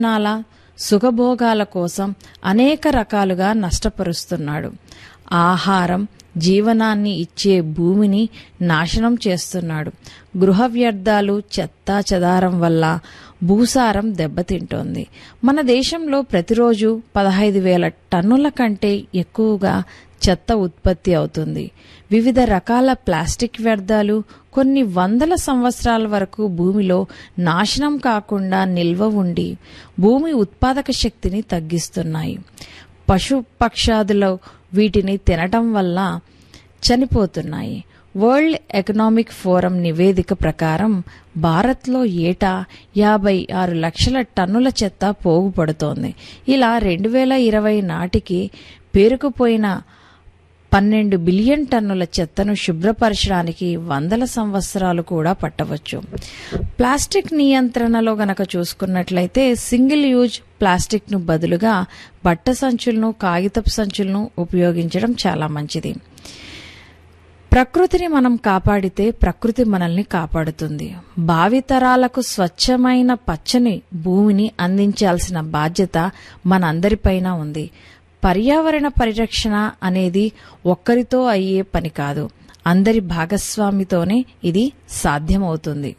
నాల సుఖభోగాల కోసం అనేక రకాలుగా నష్టపరుస్తున్నాడు ఆహారం జీవనాన్ని ఇచ్చే భూమిని నాశనం చేస్తున్నాడు గృహ వ్యర్థాలు చెత్తా చెదారం వల్ల భూసారం దెబ్బతింటోంది మన దేశంలో ప్రతిరోజు పదహైదు వేల టన్నుల కంటే ఎక్కువగా చెత్త ఉత్పత్తి అవుతుంది వివిధ రకాల ప్లాస్టిక్ వ్యర్థాలు కొన్ని వందల సంవత్సరాల వరకు భూమిలో నాశనం కాకుండా నిల్వ ఉండి భూమి ఉత్పాదక శక్తిని తగ్గిస్తున్నాయి పశు పక్షాదులు వీటిని తినటం వల్ల చనిపోతున్నాయి వరల్డ్ ఎకనామిక్ ఫోరం నివేదిక ప్రకారం భారత్లో ఏటా యాభై ఆరు లక్షల టన్నుల చెత్త పోగుపడుతోంది ఇలా రెండు వేల ఇరవై నాటికి పేరుకుపోయిన పన్నెండు బిలియన్ టన్నుల చెత్తను శుభ్రపరచడానికి వందల సంవత్సరాలు కూడా పట్టవచ్చు ప్లాస్టిక్ నియంత్రణలో గనక చూసుకున్నట్లయితే సింగిల్ యూజ్ ప్లాస్టిక్ను బదులుగా బట్ట సంచులను కాగితపు సంచులను ఉపయోగించడం చాలా మంచిది ప్రకృతిని మనం కాపాడితే ప్రకృతి మనల్ని కాపాడుతుంది భావితరాలకు స్వచ్ఛమైన పచ్చని భూమిని అందించాల్సిన బాధ్యత మనందరిపైన ఉంది పర్యావరణ పరిరక్షణ అనేది ఒక్కరితో అయ్యే పని కాదు అందరి భాగస్వామితోనే ఇది సాధ్యమవుతుంది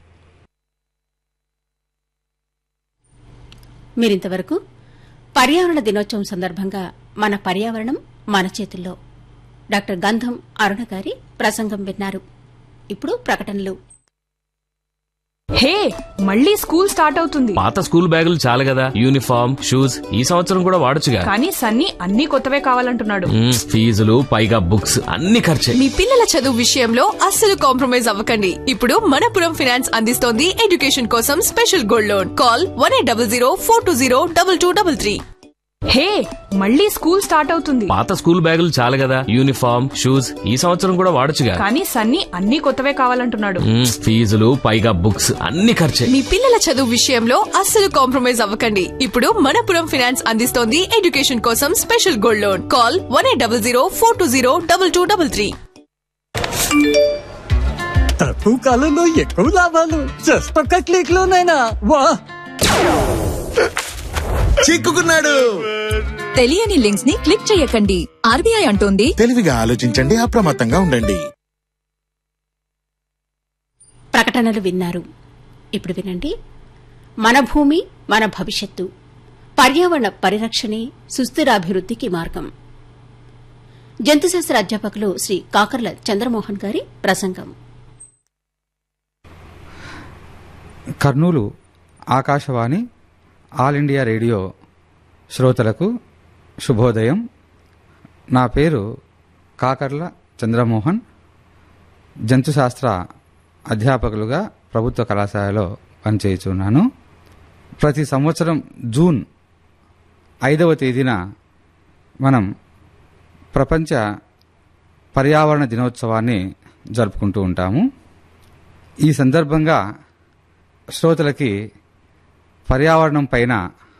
మీరింతవరకు పర్యావరణ దినోత్సవం సందర్భంగా మన పర్యావరణం మన చేతుల్లో డాక్టర్ గంధం అరుణ గారి ప్రసంగం విన్నారు ఇప్పుడు ప్రకటనలు హే మళ్ళీ స్కూల్ స్టార్ట్ అవుతుంది పాత స్కూల్ బ్యాగులు చాలు కదా యూనిఫామ్ షూస్ ఈ సంవత్సరం కూడా వాడొచ్చుగా కానీ సన్నీ అన్ని కొత్తవే కావాలంటున్నాడు మ్మ్, ఫీజులు పైగా బుక్స్ అన్ని ఖర్చే మీ పిల్లల చదువు విషయంలో అస్సలు కాంప్రమైజ్ అవ్వకండి ఇప్పుడు మనపురం ఫైనాన్స్ అందిస్తోంది ఎడ్యుకేషన్ కోసం special gold loan call one eight double zero four two zero double two double three hey మళ్ళీ స్కూల్ స్టార్ట్ అవుతుంది పాత స్కూల్ బ్యాగులు చాలు కదా యూనిఫామ్ షూస్ ఈ సంవత్సరం కూడా వాడొచ్చుగా కానీ సన్నీ అన్ని కొత్తవే కావాలంటున్నాడు మ్మ్, ఫీజులు పైగా బుక్స్ అన్ని ఖర్చే మీ పిల్లల చదువు విషయంలో అస్సలు కాంప్రమైజ్ అవ్వకండి ఇప్పుడు మనపురం ఫైనాన్స్ అందిస్తోంది ఎడ్యుకేషన్ కోసం special gold loan call one eight double zero four two zero double two double three తక్కువ కాలంలో ఎక్కువ లాభాలు జస్ట్ ఒక్క క్లిక్ లోనైనా వా చిక్కుకున్నాడు తెలియని లింక్స్ ని క్లిక్ చేయకండి ఆర్బీఐ అంటోంది తెలివిగా ఆలోచించండి అప్రమత్తంగా ఉండండి ప్రకటనలు విన్నారు ఇప్పుడు వినండి మన భూమి మన భవిష్యత్తు పర్యావరణ పరిరక్షణే సుస్థిరాభివృద్ధికి మార్గం జంతుశాస్త్ర అధ్యాపకులు శ్రీ కాకర్ల చంద్రమోహన్ గారి ప్రసంగం Kurnool Akashvani all India radio శ్రోతలకు శుభోదయం నా పేరు కాకర్ల చంద్రమోహన్ జంతుశాస్త్ర అధ్యాపకులుగా ప్రభుత్వ కళాశాలలో పనిచేయుచున్నాను ప్రతి సంవత్సరం జూన్ ఐదవ తేదీన మనం ప్రపంచ పర్యావరణ దినోత్సవాన్ని జరుపుకుంటూ ఉంటాము ఈ సందర్భంగా శ్రోతలకి పర్యావరణం పైన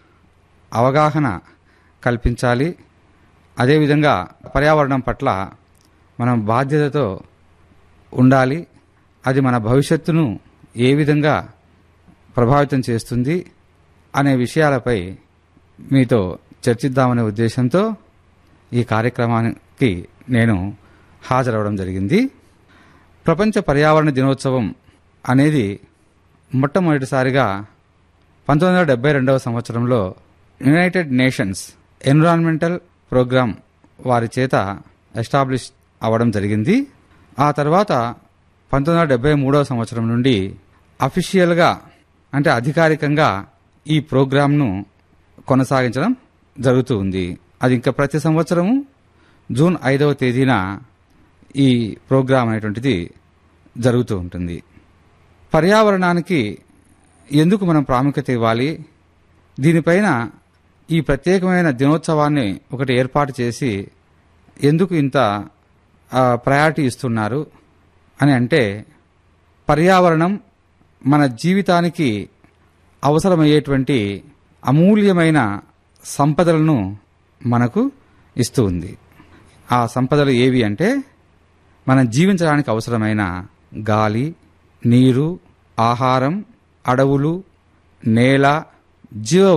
అవగాహన కల్పించాలి అదేవిధంగా పర్యావరణం పట్ల మనం బాధ్యతతో ఉండాలి అది మన భవిష్యత్తును ఏ విధంగా ప్రభావితం చేస్తుంది అనే విషయాలపై మీతో చర్చిద్దామనే ఉద్దేశంతో ఈ కార్యక్రమానికి నేను హాజరవడం జరిగింది ప్రపంచ పర్యావరణ దినోత్సవం అనేది మొట్టమొదటిసారిగా పంతొమ్మిది వందల డెబ్బై రెండవ సంవత్సరంలో యునైటెడ్ నేషన్స్ ఎన్విరాన్మెంటల్ ప్రోగ్రామ్ వారి చేత ఎస్టాబ్లిష్ అవ్వడం జరిగింది ఆ తర్వాత పంతొమ్మిది వందల డెబ్బై మూడవ సంవత్సరం నుండి అఫీషియల్గా అంటే అధికారికంగా ఈ ప్రోగ్రాంను కొనసాగించడం జరుగుతూ ఉంది అది ఇంకా ప్రతి సంవత్సరము జూన్ ఐదవ తేదీన ఈ ప్రోగ్రాం అనేటువంటిది జరుగుతూ ఉంటుంది పర్యావరణానికి ఎందుకు మనం ప్రాముఖ్యత ఇవ్వాలి దీనిపైన ఈ ప్రత్యేకమైన దినోత్సవాన్ని ఒకటి ఏర్పాటు చేసి ఎందుకు ఇంత ప్రయారిటీ ఇస్తున్నారు అని అంటే పర్యావరణం మన జీవితానికి అవసరమయ్యేటువంటి అమూల్యమైన సంపదలను మనకు ఇస్తూ ఉంది ఆ సంపదలు ఏవి అంటే మనం జీవించడానికి అవసరమైన గాలి నీరు ఆహారం అడవులు నేల జీవ